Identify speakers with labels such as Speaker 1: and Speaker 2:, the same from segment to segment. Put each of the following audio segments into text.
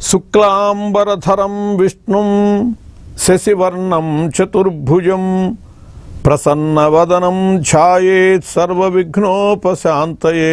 Speaker 1: శుక్లాంబరధరం విష్ణుం శశివర్ణం చతుర్భుజం ప్రసన్నవదనం ఛాయేత్ సర్వవిఘ్నోపశాంతయే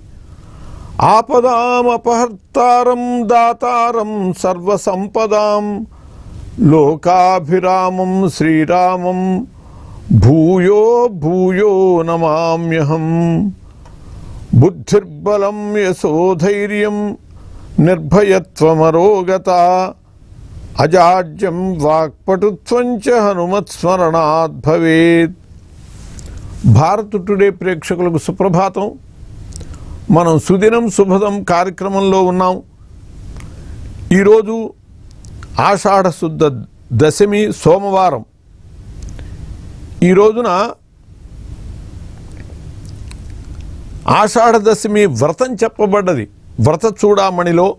Speaker 1: ఆపదామపహర్తారం దాతారం సర్వసంపదాం లోకాభిరామం శ్రీరామం భూయో భూయో నమామ్యహం బుద్ధిర్బలం యశోధైర్యం నిర్భయత్వమరోగత అజాడ్యం వాక్పటుత్వం చ హనుమత్స్మరణాత్ భవేత్ భారత్ టుడే ప్రేక్షకులకు సుప్రభాతం మనం సుదినం శుభదం కార్యక్రమంలో ఉన్నాం ఈరోజు ఆషాఢ శుద్ధ దశమి సోమవారం ఈ రోజున ఆషాఢ దశమి వ్రతం చెప్పబడ్డది వ్రత చూడామణిలో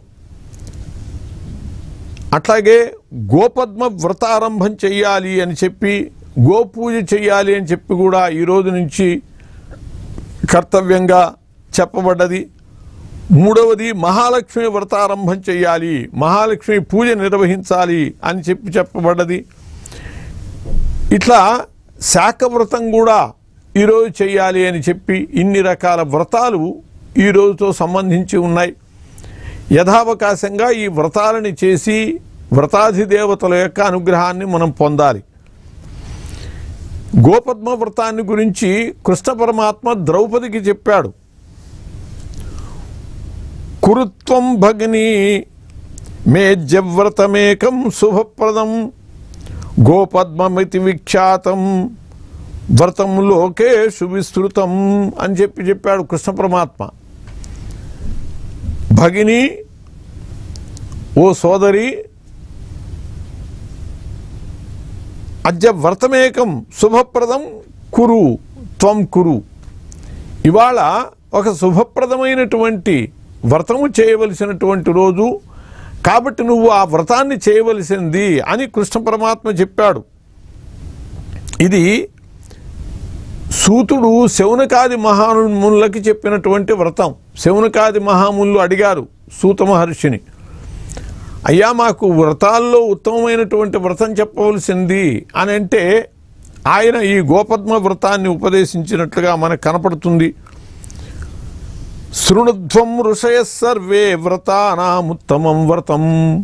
Speaker 1: అట్లాగే గోపద్మ వ్రతారంభం చెయ్యాలి అని చెప్పి గోపూజ చెయ్యాలి అని చెప్పి కూడా ఈ రోజు నుంచి కర్తవ్యంగా చెప్పబడ్డది మూడవది మహాలక్ష్మి వ్రతారంభం చెయ్యాలి మహాలక్ష్మి పూజ నిర్వహించాలి అని చెప్పి చెప్పబడ్డది ఇట్లా శాఖ వ్రతం కూడా ఈరోజు చెయ్యాలి అని చెప్పి ఇన్ని రకాల వ్రతాలు ఈ రోజుతో సంబంధించి ఉన్నాయి యథావకాశంగా ఈ వ్రతాలని చేసి వ్రతాధిదేవతల యొక్క అనుగ్రహాన్ని మనం పొందాలి గోపద్మ వ్రతాన్ని గురించి కృష్ణ పరమాత్మ ద్రౌపదికి చెప్పాడు కురుత్వం భగిని మేజ్యవ్రతమేకం శుభప్రదం గోపద్మమితి విఖ్యాతం వ్రతం లోకేషు విస్తృతం అని చెప్పి చెప్పాడు కృష్ణ పరమాత్మ భగిని ఓ సోదరి అద్య వ్రతమేకం శుభప్రదం కురు త్వం కురు ఇవాళ ఒక శుభప్రదమైనటువంటి వ్రతము చేయవలసినటువంటి రోజు కాబట్టి నువ్వు ఆ వ్రతాన్ని చేయవలసింది అని కృష్ణ పరమాత్మ చెప్పాడు ఇది సూతుడు శౌనకాది మహామునులకి చెప్పినటువంటి వ్రతం శౌనకాది మహామునులు అడిగారు సూత మహర్షిని అయ్యా మాకు వ్రతాల్లో ఉత్తమమైనటువంటి వ్రతం చెప్పవలసింది అని అంటే ఆయన ఈ గోపద్మ వ్రతాన్ని ఉపదేశించినట్లుగా మనకు కనపడుతుంది శృణుధ్వం ఋషయ సర్వే వ్రతానాముత్తమం వ్రతం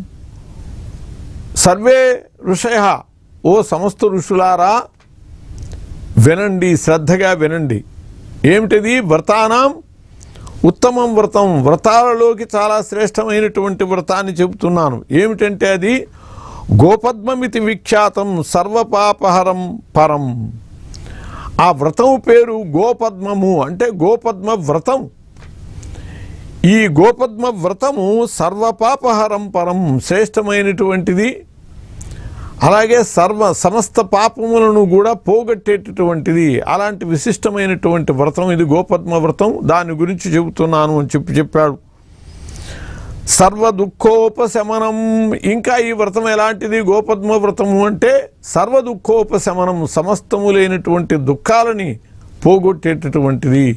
Speaker 1: సర్వే ఋషయ ఓ సమస్త ఋషులారా వినండి శ్రద్ధగా వినండి ఏమిటిది వ్రతానాం ఉత్తమం వ్రతం వ్రతాలలోకి చాలా శ్రేష్టమైనటువంటి వ్రతాన్ని చెబుతున్నాను ఏమిటంటే అది గోపద్మమితి విఖ్యాతం సర్వపాపహరం పరం ఆ వ్రతం పేరు గోపద్మము అంటే గోపద్మ వ్రతం ఈ గోపద్మ వ్రతము సర్వపాపహరం పరం శ్రేష్టమైనటువంటిది అలాగే సర్వ సమస్త పాపములను కూడా పోగొట్టేటటువంటిది అలాంటి విశిష్టమైనటువంటి వ్రతం ఇది గోపద్మ వ్రతం దాని గురించి చెబుతున్నాను అని చెప్పి చెప్పాడు సర్వ దుఃఖోపశమనం ఇంకా ఈ వ్రతం ఎలాంటిది గోపద్మ వ్రతము అంటే సర్వ దుఃఖోపశమనం సమస్తము లేనటువంటి దుఃఖాలని పోగొట్టేటటువంటిది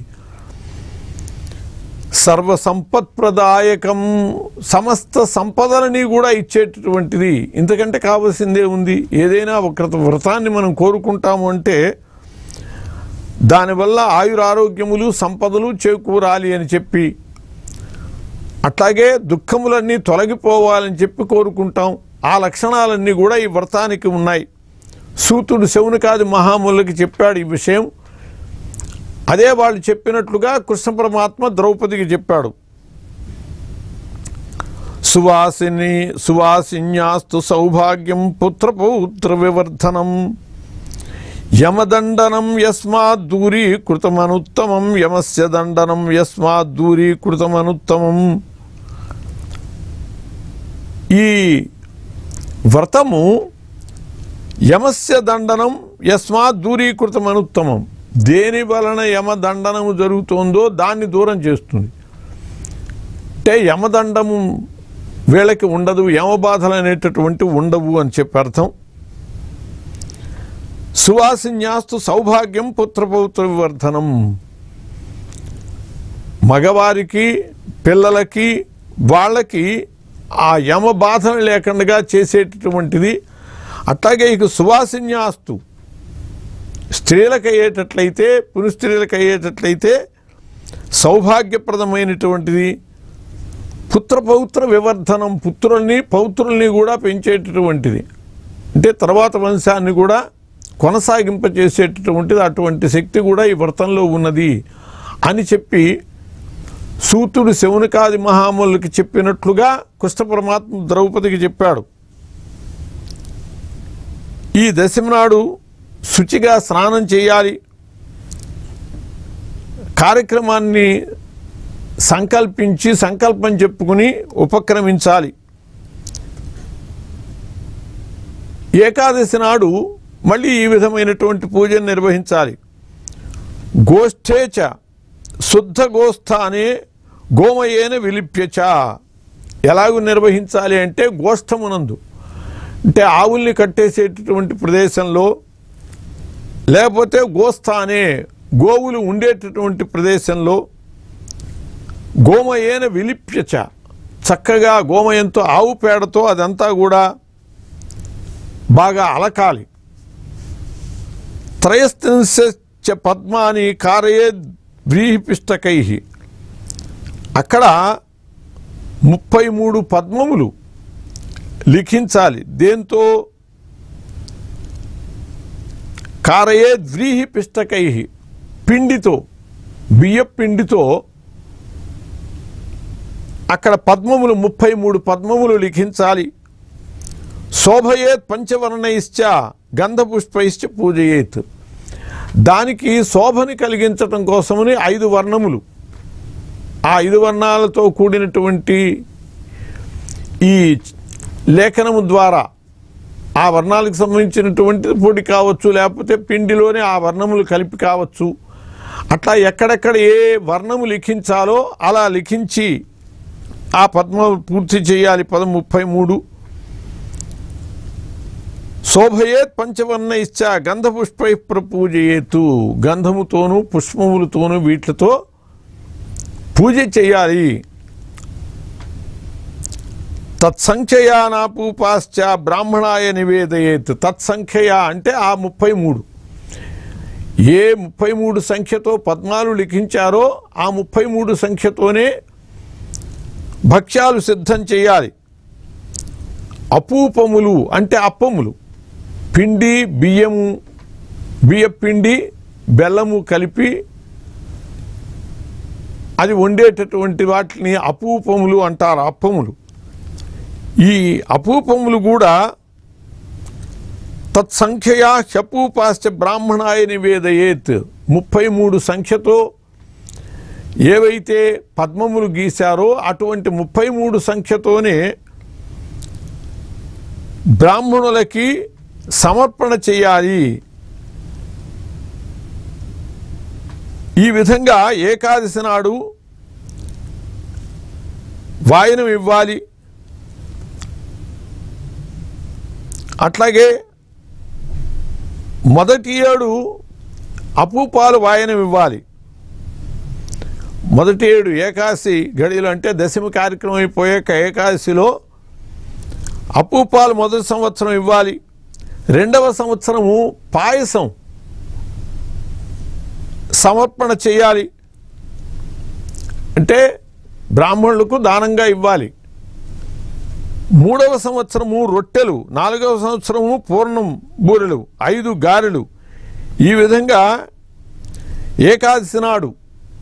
Speaker 1: సర్వ సంపత్ప్రదాయకం సమస్త సంపదలని కూడా ఇచ్చేటటువంటిది ఇంతకంటే కావాల్సిందే ఉంది ఏదైనా ఒక వ్రతాన్ని మనం కోరుకుంటాము అంటే దానివల్ల ఆయురారోగ్యములు సంపదలు చేకూరాలి అని చెప్పి అట్లాగే దుఃఖములన్నీ తొలగిపోవాలని చెప్పి కోరుకుంటాం ఆ లక్షణాలన్నీ కూడా ఈ వ్రతానికి ఉన్నాయి సూతుడు శౌనకాది మహాములకి చెప్పాడు ఈ విషయం అదే వాళ్ళు చెప్పినట్లుగా కృష్ణ పరమాత్మ ద్రౌపదికి చెప్పాడు సువాసిని సువాసిన్యాస్తు సౌభాగ్యం పుత్రపౌత్ర వివర్ధనం యమదండనం యస్మాత్ దూరీకృతమనుత్తమం యమస్య దండనం యస్మాత్ దూరీకృతమనుత్తమం ఈ వ్రతము యమస్య దండనం యస్మాత్ దూరీకృతమనుత్తమం దేని వలన యమదండనము జరుగుతోందో దాన్ని దూరం చేస్తుంది అంటే యమదండము వీళ్ళకి ఉండదు యమబాధలు అనేటటువంటి ఉండవు అని చెప్పి అర్థం సువాసిన్యాస్తు సౌభాగ్యం పుత్రపౌత్ర వివర్ధనం మగవారికి పిల్లలకి వాళ్ళకి ఆ యమ బాధను లేకుండా చేసేటటువంటిది అట్లాగే ఇక సువాసిన్యాస్తు స్త్రీలకు అయ్యేటట్లయితే పురుస్త్రీలకు అయ్యేటట్లయితే సౌభాగ్యప్రదమైనటువంటిది పుత్ర పౌత్ర వివర్ధనం పుత్రుల్ని పౌత్రుల్ని కూడా పెంచేటటువంటిది అంటే తర్వాత వంశాన్ని కూడా కొనసాగింపచేసేటటువంటిది అటువంటి శక్తి కూడా ఈ వ్రతంలో ఉన్నది అని చెప్పి సూతుడు శౌనకాది మహాములకి చెప్పినట్లుగా కృష్ణ పరమాత్మ ద్రౌపదికి చెప్పాడు ఈ దశమి నాడు శుచిగా స్నానం చేయాలి కార్యక్రమాన్ని సంకల్పించి సంకల్పం చెప్పుకుని ఉపక్రమించాలి ఏకాదశి నాడు మళ్ళీ ఈ విధమైనటువంటి పూజను నిర్వహించాలి గోష్ఠేచ శుద్ధ గోస్థ అనే గోమయేన విలిప్యచ ఎలాగూ నిర్వహించాలి అంటే గోష్ఠమునందు అంటే ఆవుల్ని కట్టేసేటటువంటి ప్రదేశంలో లేకపోతే గోస్థ అనే గోవులు ఉండేటటువంటి ప్రదేశంలో గోమయేన విలిప్యచ చక్కగా గోమయంతో ఆవు పేడతో అదంతా కూడా బాగా అలకాలి త్రయస్త్రింశ పద్మాని కారయే వ్రీహిపిష్టకై అక్కడ ముప్పై మూడు పద్మములు లిఖించాలి దేంతో కారయే వ్రీహి పిష్టకై పిండితో బియ్య పిండితో అక్కడ పద్మములు ముప్పై మూడు పద్మములు లిఖించాలి శోభయేత్ పంచవర్ణయిశ్చ గంధపుష్పైశ్చ పూజయేత్ దానికి శోభని కలిగించటం కోసమని ఐదు వర్ణములు ఆ ఐదు వర్ణాలతో కూడినటువంటి ఈ లేఖనము ద్వారా ఆ వర్ణాలకు సంబంధించినటువంటి పొడి కావచ్చు లేకపోతే పిండిలోనే ఆ వర్ణములు కలిపి కావచ్చు అట్లా ఎక్కడెక్కడ ఏ వర్ణము లిఖించాలో అలా లిఖించి ఆ పద్మ పూర్తి చేయాలి పదం ముప్పై మూడు శోభయేత్ పంచవర్ణ ఇచ్చ గంధపుష్పై ప్రపూజయేతు గంధముతోనూ పుష్పములతోనూ వీటితో పూజ చేయాలి తత్సంఖ్యయా నాపూపాశ్చ బ్రాహ్మణాయ నివేదయేత్ తత్సంఖ్యయ అంటే ఆ ముప్పై మూడు ఏ ముప్పై మూడు సంఖ్యతో పద్మాలు లిఖించారో ఆ ముప్పై మూడు సంఖ్యతోనే భక్ష్యాలు సిద్ధం చేయాలి అపూపములు అంటే అప్పములు పిండి బియ్యము బియ్య పిండి బెల్లము కలిపి అది వండేటటువంటి వాటిని అపూపములు అంటారు అప్పములు ఈ అపూపములు కూడా తత్సంఖ్యయా శపూపాశ్చ బ్రాహ్మణాయ నివేదయేత్ ముప్పై మూడు సంఖ్యతో ఏవైతే పద్మములు గీశారో అటువంటి ముప్పై మూడు సంఖ్యతోనే బ్రాహ్మణులకి సమర్పణ చేయాలి ఈ విధంగా ఏకాదశి నాడు వాయనం ఇవ్వాలి అట్లాగే మొదటి ఏడు అపూపాలు వాయనం ఇవ్వాలి మొదటి ఏడు ఏకాదశి గడియలు అంటే దశమి కార్యక్రమం అయిపోయాక ఏకాదశిలో అపూపాలు మొదటి సంవత్సరం ఇవ్వాలి రెండవ సంవత్సరము పాయసం సమర్పణ చేయాలి అంటే బ్రాహ్మణులకు దానంగా ఇవ్వాలి మూడవ సంవత్సరము రొట్టెలు నాలుగవ సంవత్సరము పూర్ణం బూరెలు ఐదు గారెలు ఈ విధంగా ఏకాదశి నాడు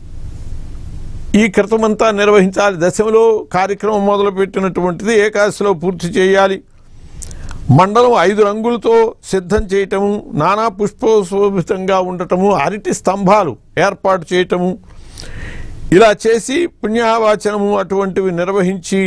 Speaker 1: ఈ క్రతమంతా నిర్వహించాలి దశమిలో కార్యక్రమం మొదలుపెట్టినటువంటిది ఏకాదశిలో పూర్తి చేయాలి మండలం ఐదు రంగులతో సిద్ధం చేయటము నానా పుష్పోశోభితంగా ఉండటము అరటి స్తంభాలు ఏర్పాటు చేయటము ఇలా చేసి పుణ్యవాచనము అటువంటివి నిర్వహించి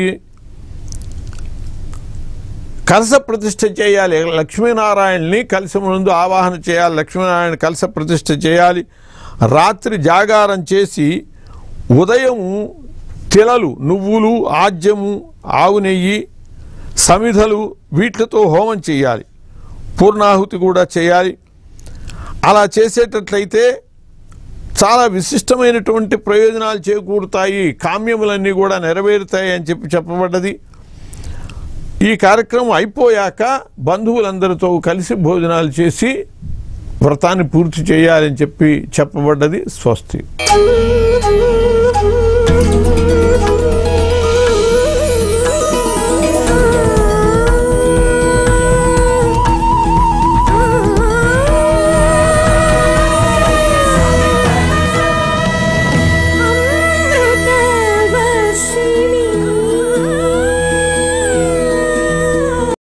Speaker 1: కలస ప్రతిష్ఠ చేయాలి లక్ష్మీనారాయణని కలశం ముందు ఆవాహన చేయాలి లక్ష్మీనారాయణ కలస ప్రతిష్ఠ చేయాలి రాత్రి జాగారం చేసి ఉదయం తిలలు నువ్వులు ఆజ్యము ఆవు నెయ్యి సమిధలు వీటితో హోమం చేయాలి పూర్ణాహుతి కూడా చేయాలి అలా చేసేటట్లయితే చాలా విశిష్టమైనటువంటి ప్రయోజనాలు చేకూరుతాయి కామ్యములన్నీ కూడా నెరవేరుతాయి అని చెప్పి చెప్పబడ్డది ఈ కార్యక్రమం అయిపోయాక బంధువులందరితో కలిసి భోజనాలు చేసి వ్రతాన్ని పూర్తి చేయాలని చెప్పి చెప్పబడ్డది స్వస్తి
Speaker 2: Thank you.